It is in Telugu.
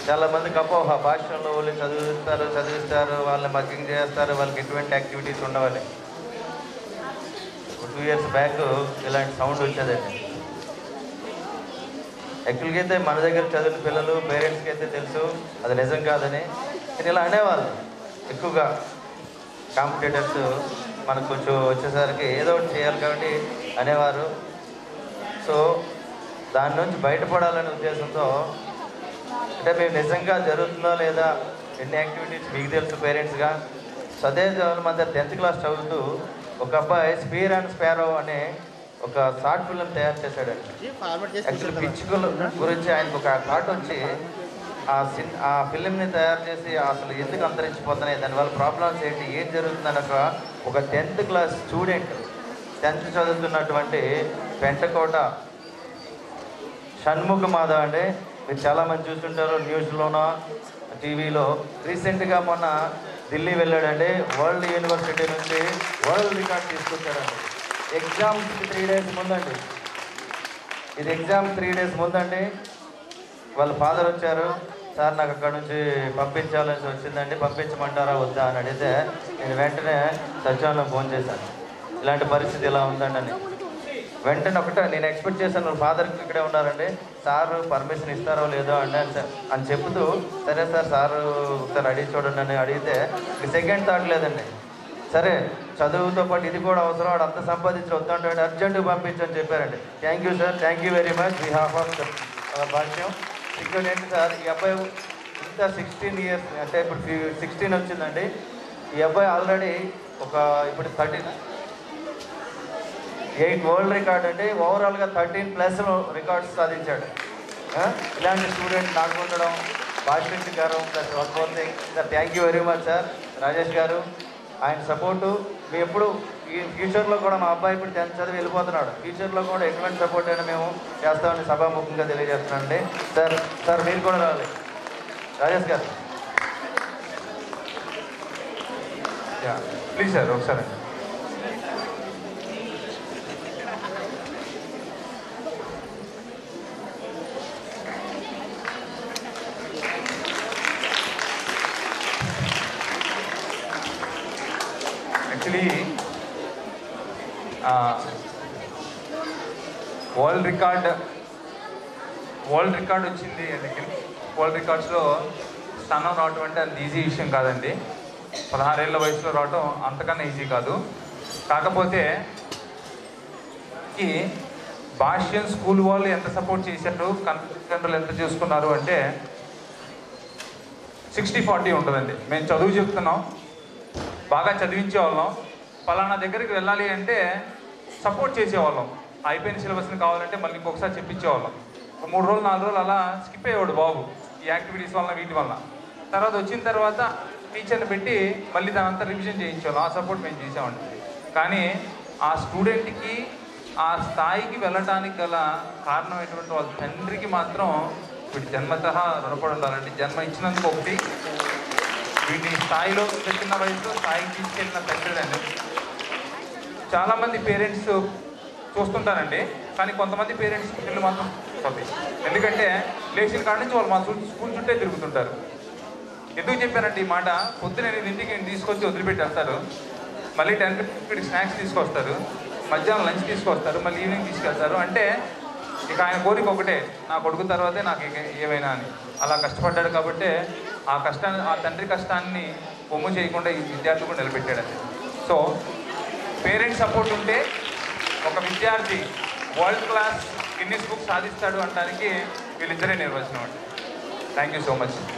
చాలా మందికి అపోహ భాషలో వాళ్ళు చదివిస్తారు చదివిస్తారు వాళ్ళని మగ్గింగ్ చేస్తారు వాళ్ళకి ఎటువంటి యాక్టివిటీస్ ఉండవని టూ ఇయర్స్ బ్యాక్ ఇలాంటి సౌండ్ వచ్చేదండి యాక్చువల్గా అయితే మన దగ్గర చదివిన పిల్లలు పేరెంట్స్కి అయితే తెలుసు అది నిజం కాదని కానీ ఇలా అనేవాళ్ళు ఎక్కువగా కాంపిటేటర్స్ మనకు కొంచెం వచ్చేసరికి ఏదో ఒకటి చేయాలి కాబట్టి అనేవారు సో దాని నుంచి బయటపడాలనే ఉద్దేశంతో అంటే మేము నిజంగా జరుగుతుందో లేదా ఎన్ని యాక్టివిటీస్ మీకు తెలుసు పేరెంట్స్గా సదే మన టెన్త్ క్లాస్ చదువుతూ ఒక అబ్బాయి స్పీర్ అండ్ స్పారో అనే ఒక షార్ట్ ఫిల్మ్ తయారు చేశాడండి యాక్చువల్ పిచ్చుకల గురించి ఆయనకు ఒక థాట్ వచ్చి ఆ సిన్ ఆ ఫిలింని తయారు చేసి అసలు ఎందుకు అంతరించిపోతున్నాయి దానివల్ల ప్రాబ్లమ్స్ ఏంటి ఏం జరుగుతుందని ఒక ఒక టెన్త్ క్లాస్ స్టూడెంట్ టెన్త్ చదువుతున్నటువంటి పెంటకోట షణ్ముఖ మాధవ్ అండి మీరు చాలామంది చూస్తుంటారు న్యూస్లోనో టీవీలో రీసెంట్గా మొన్న ఢిల్లీ వెళ్ళాడండి వరల్డ్ యూనివర్సిటీ నుంచి వరల్డ్ రికార్డ్ తీసుకొచ్చాడండి ఎగ్జామ్స్ త్రీ డేస్ ముందండి ఇది ఎగ్జామ్ త్రీ డేస్ ముందండి వాళ్ళ ఫాదర్ వచ్చారు సార్ నాకు అక్కడ నుంచి పంపించాల్సి వచ్చిందండి పంపించమంటారా వద్దా అని అడిగితే నేను వెంటనే సచివాలయం ఫోన్ చేశాను ఇలాంటి పరిస్థితి ఇలా ఉందండి అని వెంటనే ఒకటే నేను ఎక్స్పెక్ట్ చేశాను వాళ్ళ ఫాదర్కి ఇక్కడే ఉన్నారండి సార్ పర్మిషన్ ఇస్తారో లేదో అండి అని చె- అని చెప్తూ సరే సార్ సార్ ఒకసారి అడిగి చూడండి అని అడిగితే సెకండ్ థాట్ లేదండి సరే చదువుతో పాటు ఇది కూడా అవసరం వాడు అంత సంపాదించి వద్దంటే అర్జెంటుగా పంపించని చెప్పారండి thank you sir thank you very much behalf of Bhashyam ఇంకోటి ఏంటి సార్ ఈ అబ్బాయి ఇంత సిక్స్టీన్ ఇయర్స్ అంటే ఇప్పుడు సిక్స్టీన్ వచ్చిందండి ఈ అబ్బాయి ఆల్రెడీ ఒక ఇప్పుడు థర్టీన్ ఎయిట్ వరల్డ్ రికార్డ్ అంటే ఓవరాల్గా థర్టీన్ ప్లస్ రికార్డ్స్ సాధించాడు ఆ? ఇలాంటి స్టూడెంట్ నాకు ఉండడం Bhashyam garu plus one more thing sir thank you very much sir Rajesh garu ఆయన సపోర్టు మీ ఎప్పుడు ఈ ఫ్యూచర్లో కూడా మా అబ్బాయి ఇప్పుడు టెన్త్ చదివి వెళ్ళిపోతున్నాడు ఫ్యూచర్లో కూడా ఎటువంటి సపోర్ట్ అయినా మేము చేస్తామని సభాముఖంగా తెలియజేస్తున్నానండి సార్ సార్ మీరు కూడా రావాలి రాజేష్ గారు ప్లీజ్ సార్ ఒకసారి actually world record world record వచ్చింది నిఖిల్ వరల్డ్ రికార్డ్స్లో స్థానం రావటం అంటే అంత ఈజీ విషయం కాదండి పదహారేళ్ల వయసులో రావటం అంతకన్నా ఈజీ కాదు కాకపోతే ఈ భాష్యం స్కూల్ వాళ్ళు ఎంత సపోర్ట్ చేశారు కన్ఫరెన్స్లు ఎంత చూసుకున్నారు అంటే సిక్స్టీ ఫార్టీ ఉంటుందండి మేము చదువు చెప్తున్నాం బాగా చదివించే వాళ్ళం పలానా దగ్గరికి వెళ్ళాలి అంటే సపోర్ట్ చేసేవాళ్ళం అయిపోయిన సిలబస్ని కావాలంటే మళ్ళీ ఇంకొకసారి చెప్పించేవాళ్ళం ఒక మూడు రోజులు నాలుగు రోజులు అలా స్కిప్ అయ్యేవాడు బాబు ఈ యాక్టివిటీస్ వల్ల వీటి వల్ల తర్వాత వచ్చిన తర్వాత టీచర్ని పెట్టి మళ్ళీ దాని అంతా రివిజన్ చేయించేవాళ్ళం ఆ సపోర్ట్ మేము చేసామండి కానీ ఆ స్టూడెంట్కి ఆ స్థాయికి వెళ్ళటానికి గల కారణమైనటువంటి వాళ్ళ తండ్రికి మాత్రం వీటి జన్మత రుణపడి ఉండాలండి జన్మ ఇచ్చినందుకు ఒకటి వీటిని స్థాయిలో ఇంత చిన్న వయసులో స్థాయికి తీసుకెళ్ళిన తండ్రులండి చాలామంది పేరెంట్స్ చూస్తుంటారండి కానీ కొంతమంది పేరెంట్స్ పిల్లలు మాత్రం తప్పి ఎందుకంటే లేచిన కాడ నుంచి వాళ్ళు మా చుట్టూ స్కూల్ చుట్టే తిరుగుతుంటారు ఎందుకు చెప్పానంటే ఈ మాట పొద్దున ఎనిమిది ఇంటికి ఈయన తీసుకొచ్చి వదిలిపెట్టి వెళ్తారు మళ్ళీ టెన్ ఫిఫ్టీ స్నాక్స్ తీసుకొస్తారు మధ్యాహ్నం లంచ్ తీసుకొస్తారు మళ్ళీ ఈవినింగ్ తీసుకెళ్తారు అంటే ఇక ఆయన కోరిక ఒకటే నా కొడుకు తర్వాతే నాకు ఇక ఏమైనా అని అలా కష్టపడ్డాడు కాబట్టి ఆ కష్టాన్ని ఆ తండ్రి కష్టాన్ని పొమ్ము చేయకుండా ఈ విద్యార్థి కూడా నిలబెట్టాడు సో పేరెంట్స్ సపోర్ట్ ఉంటే ఒక విద్యార్థి వరల్డ్ క్లాస్ గిన్నిస్ బుక్ సాధిస్తాడు అనడానికి వీళ్ళిద్దరే నిర్వచనం అండి థ్యాంక్ యూ సో మచ్